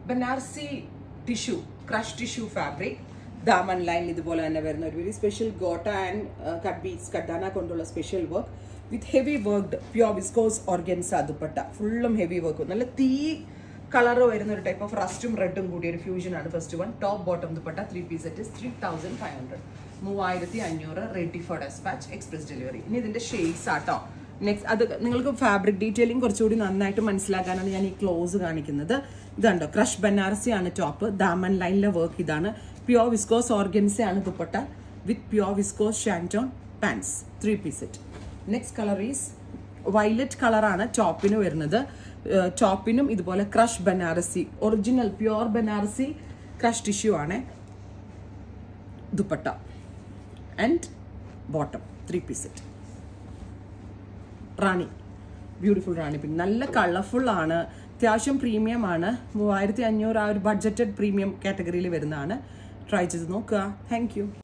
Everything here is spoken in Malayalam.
Banarasi tissue crush tissue fabric ദാമൻ ലൈൻ ഇതുപോലെ തന്നെ വരുന്ന ഒരു very special gota and cut beads കട്ടാന കൊണ്ടുള്ള special work with heavy worked pure viscose organza dupatta ഫുള്ളും ഹെവി വർക്ക് നല്ല തീ കളർ വരുന്ന ഒരു ടൈപ്പ് ഓഫ് റസ്റ്റും റെഡും കൂടിയ ഒരു ഫ്യൂഷൻ ആണ് first one top bottom dupatta three piece set three thousand five hundred മൂവായിരത്തി അഞ്ഞൂറ് ready for dispatch express delivery ഇനി ഇതിന്റെ ഷെയ്ഡ്സ് ആട്ടോ നെക്സ്റ്റ് അത് നിങ്ങൾക്ക് ഫാബ്രിക് ഡീറ്റെയിലിംഗ് കുറച്ചുകൂടി നന്നായിട്ട് മനസ്സിലാക്കാനാണ് ഞാൻ ഈ ക്ലോസ് കാണിക്കുന്നത് ഇതുണ്ടോ ക്രഷ് ബനാറസി ആണ് ടോപ്പ് ദാമൻ ലൈനിലെ വർക്ക് ഇതാണ് പ്യോർ വിസ്കോസ് ഓർഗൻസ ആണ് dupatta with pure viscose shantoon pants three piece set next colour is violet കളറാണ് ടോപ്പിന് വരുന്നത് ടോപ്പിനും ഇതുപോലെ crush Banarasi original pure Banarasi crush tissue ആണ് dupatta and bottom three piece set rani beautiful rani പിന്നെ നല്ല കളർഫുൾ ആണ് അത്യാവശ്യം പ്രീമിയം ആണ് മൂവായിരത്തി അഞ്ഞൂറ് ആ ഒരു ബഡ്ജറ്റഡ് പ്രീമിയം കാറ്റഗറിയിൽ വരുന്നതാണ് ട്രൈ ചെയ്ത് നോക്കുക താങ്ക് യു